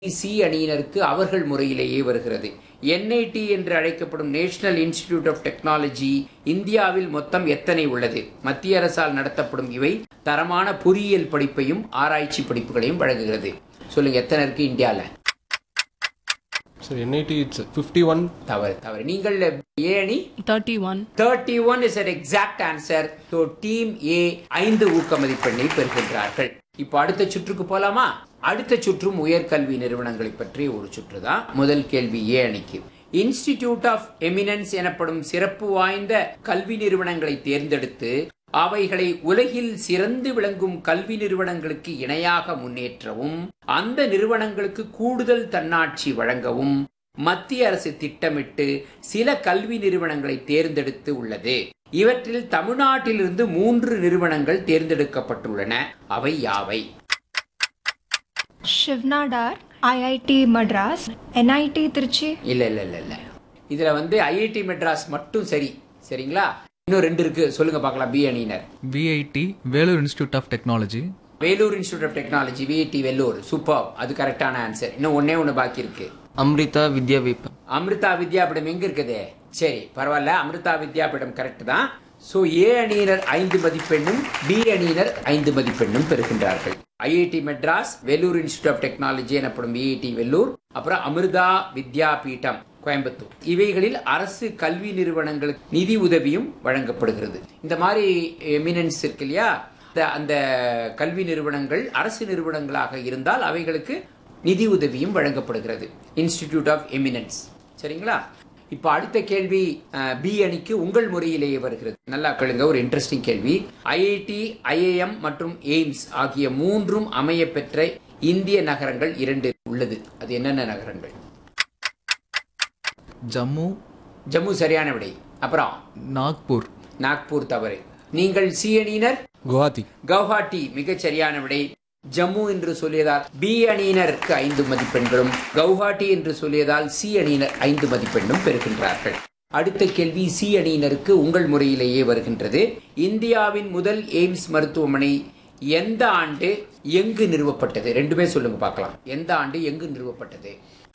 C அணியினருக்கு அவர்கள் முறையிலேயே வருகிறது என்ஐடி என்று அழைக்கப்படும் நேஷனல் இன்ஸ்டிடியூட் ஆஃப் டெக்னாலஜி இந்தியாவில் மொத்தம் எத்தனை உள்ளது மத்திய அரசால் நடத்தப்படும் இவை தரமான பொறியியல் படிப்பையும் ஆராய்ச்சி படிப்புகளையும் வழங்குகிறது சொல்லுங்க எத்தனை இருக்கு இந்தியாவில் So NIT it's 51. தவறு தவறு நீங்கள் ஏ அணி 31 thirty one is an exact answer so team A ஐந்து ஊக்க மதிப்பெண்ணை பெறுகின்றார்கள் இப்போ அடுத்த சுற்றுக்கு போலாமா அடுத்த சுற்றும் உயர்கல்வி நிறுவனங்களை பற்றிய ஒரு சுற்று தான் முதல் கேள்வி ஏ அணிக்கு இன்ஸ்டிடியூட் ஆஃப் எமினன்ஸ் எனப்படும் சிறப்பு வாய்ந்த கல்வி நிறுவனங்களை தேர்ந்தெடுத்து அவைகளை உலகில் சிறந்து விளங்கும் கல்வி நிறுவனங்களுக்கு இணையாக முன்னேற்றவும் அந்த நிறுவனங்களுக்கு கூடுதல் தன்னாட்சி வழங்கவும் மத்திய அரசு திட்டமிட்டு சில கல்வி நிறுவனங்களை தேர்ந்தெடுத்து உள்ளது இவற்றில் தமிழ்நாட்டிலிருந்து மூன்று நிறுவனங்கள் தேர்ந்தெடுக்கப்பட்டுள்ளன அவை யாவை Shivnadar I I T Madras N I T Tiruchi இல்ல இல்ல இல்ல இல்ல இதுல வந்து ஐஐடி மெட்ராஸ் மட்டும் சரி சரிங்களா இன்னும் ரெண்டு இருக்கு சொல்லுங்க பார்க்கலாம் பி அணியினர் VIT Vellore institute of technology Vellore institute of technology VIT Vellore super அது கரெக்டான ஆன்சர் இன்னும் ஒன்னே ஒன்று பாக்கி இருக்கு அம்ரிதா வித்யாபீடம் அமிர்தா வித்யாபீடம் எங்க இருக்குது சரி பரவாயில்ல அமிர்தா வித்யாபீடம் கரெக்ட் தான் சோ ஏ அணியினர் ஐந்து மதிப்பெண்ணும் பி அணியினர் ஐந்து மதிப்பெண்ணும் பெறுகின்றார்கள் IIT Madras Vellore institute of technology எனப்படும் விஐடி வெல்லூர் அப்புறம் அமிர்தா வித்யாபீடம் கோயம்புத்தூர் இவைகளில் அரசு கல்வி நிறுவனங்களுக்கு நிதி உதவியும் வழங்கப்படுகிறது இந்த மாதிரி எமினன்ஸ் இருக்கு இல்லையா இந்த- அந்த கல்வி நிறுவனங்கள் அரசு நிறுவனங்களாக இருந்தால் அவைகளுக்கு நிதி உதவியும் வழங்கப்படுகிறது இன்ஸ்டிடியூட் ஆஃப் எமினன்ஸ் சரிங்களா இப்போ அடுத்த கேள்வி பி அணிக்கு உங்கள் முறையிலேயே வருகிறது நல்லா கேளுங்க ஒரு இன்ட்ரெஸ்டிங் கேள்வி ஐஐடி ஐஏஎம் மற்றும் எய்ம்ஸ் ஆகிய மூன்றும் அமைய பெற்ற இந்திய நகரங்கள் இரண்டு உள்ளது அது என்னென்ன நகரங்கள் ஜம்மு ஜம்மு சரியான விடை அப்புறம் நாக்பூர் நாக்பூர் தவறு நீங்கள் சி அணியினர் Guwahati. கவுஹாட்டி மிகச் சரியான விடை ஜம்மு என்று சொல்லியதால் பி அணியினருக்கு ஐந்து மதிப்பெண்களும் கவுஹாட்டி என்று சொல்லியதால் சி அணியினர் ஐந்து மதிப்பெண்ணும் பெறுகின்றார்கள் அடுத்த கேள்வி சி அணியினருக்கு உங்கள் முறையிலேயே வருகின்றது இந்தியாவின் முதல் எய்ம்ஸ் மருத்துவமனை எந்த ஆண்டு எங்கு நிறுவப்பட்டது ரெண்டுமே சொல்லுங்க பார்க்கலாம் எந்த ஆண்டு எங்கு நிறுவப்பட்டது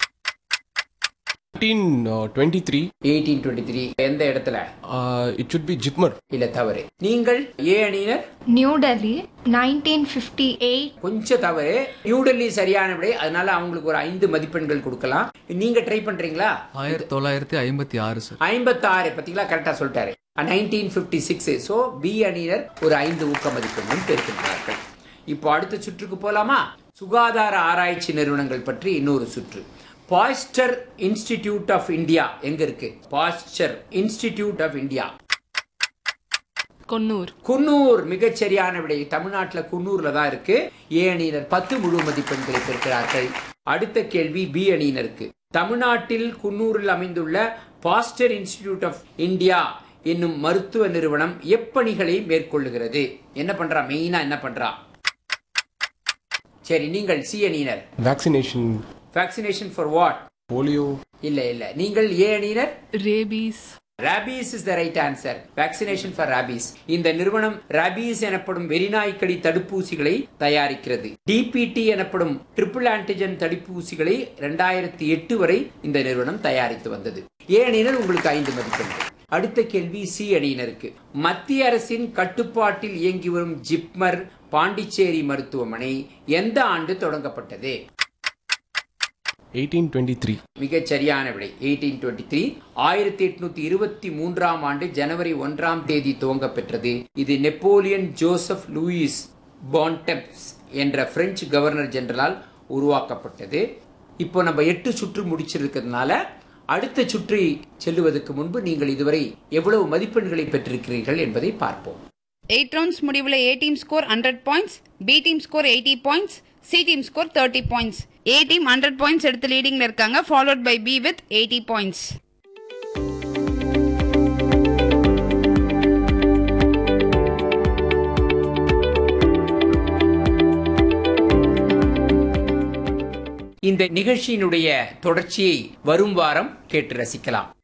1923. எயிட்டீன் டுவெண்ட்டி த்ரீ எந்த இடத்துல Uh, it should be Jipmer. இல்ல தவறு நீங்கள் ஏ அணியினர் new Delhi nineteen fifty eight கொஞ்சம் தவறு நியூ டெல்லி சரியான விடை அதனால அவங்களுக்கு ஒரு ஐந்து மதிப்பெண்கள் கொடுக்கலாம் நீங்க ட்ரை பண்றீங்களா ஆயிரத்தி தொள்ளாயிரத்தி ஐம்பத்தி ஆறு சார் ஐம்பத்தாறு பாத்தீங்களா கரெக்டா சொல்லிட்டாரு nineteen fifty six so B அணியினர் ஒரு ஐந்து ஊக்க மதிப்பெண்ணும் பெறுகின்றார்கள் இப்போ அடுத்த சுற்றுக்கு போலாமா சுகாதார ஆராய்ச்சி நிறுவனங்கள் பற்றி இன்னொரு சுற்று பாய்ஸ்டர் இன்ஸ்டிடியூட் ஆஃப் இந்தியா எங்க இருக்கு Pasteur institute of India Coonoor Coonoor மிகச் சரியான விடை தமிழ்நாட்டில் குன்னூர்ல தான் இருக்கு ஏ அணியினர் பத்து முழு மதிப்பெண்களை பெறுகிறார்கள் அடுத்த கேள்வி பி அணியினருக்கு தமிழ்நாட்டில் குன்னூரில் அமைந்துள்ள பாஸ்டர் இன்ஸ்டிடியூட் ஆஃப் இந்தியா என்னும் மருத்துவ நிறுவனம் எப்பணிகளை மேற்கொள்ளுகிறது என்ன பண்றா மெயினா என்ன பண்றா சரி நீங்கள் சி அணியினர் Vaccination. Vaccination for what Polio. இல்ல இல்ல நீங்கள் ஏ அணியினர் rabies rabies is the right answer vaccination for rabies இந்த நிறுவனம் ராபீஸ் எனப்படும் வெறிநாய்க்கடி தடுப்பூசிகளை தயாரிக்கிறது டிபிடி எனப்படும் ட்ரிபிள் ஆன்டிஜன் தடுப்பூசிகளை ரெண்டாயிரத்தி எட்டு வரை இந்த நிறுவனம் தயாரித்து வந்தது ஏ அணியினர் உங்களுக்கு ஐந்து மதிப்பெண்கள் அடுத்த கேள்வி சி அணியினருக்கு மத்திய அரசின் கட்டுப்பாட்டில் இயங்கி வரும் ஜிப்மர் பாண்டிச்சேரி மருத்துவமனை எந்த ஆண்டு தொடங்கப்பட்டது 1823. மிகச் சரியான விடை எயிட்டீன் டுவெண்ட்டி த்ரீ ஆயிரத்தி எட்நூத்தி இருபத்தி மூன்றாம் ஆண்டு ஜனவரி ஒன்றாம் தேதி துவங்க பெற்றது இது நெப்போலியன் ஜோசப் லூயிஸ் பான்டெப்ஸ் என்ற பிரெஞ்சு கவர்னர் ஜெனரலால் உருவாக்கப்பட்டது இப்போ நம்ம எட்டு சுற்று முடிச்சிருக்கிறதுனால அடுத்த சுற்றி செல்லுவதற்கு முன்பு நீங்கள் இதுவரை எவ்வளவு மதிப்பெண்களை பெற்றிருக்கிறீர்கள் என்பதை பார்ப்போம் எயிட் ரவுண்ட்ஸ் முடிவில் A team score hundred points B team score eighty points C team score thirty points A team hundred points எடுத்து லீடிங்ல இருக்காங்க followed by B with eighty points இந்த நிகழ்ச்சியினுடைய தொடர்ச்சியை வரும் வாரம் கேட்டு ரசிக்கலாம்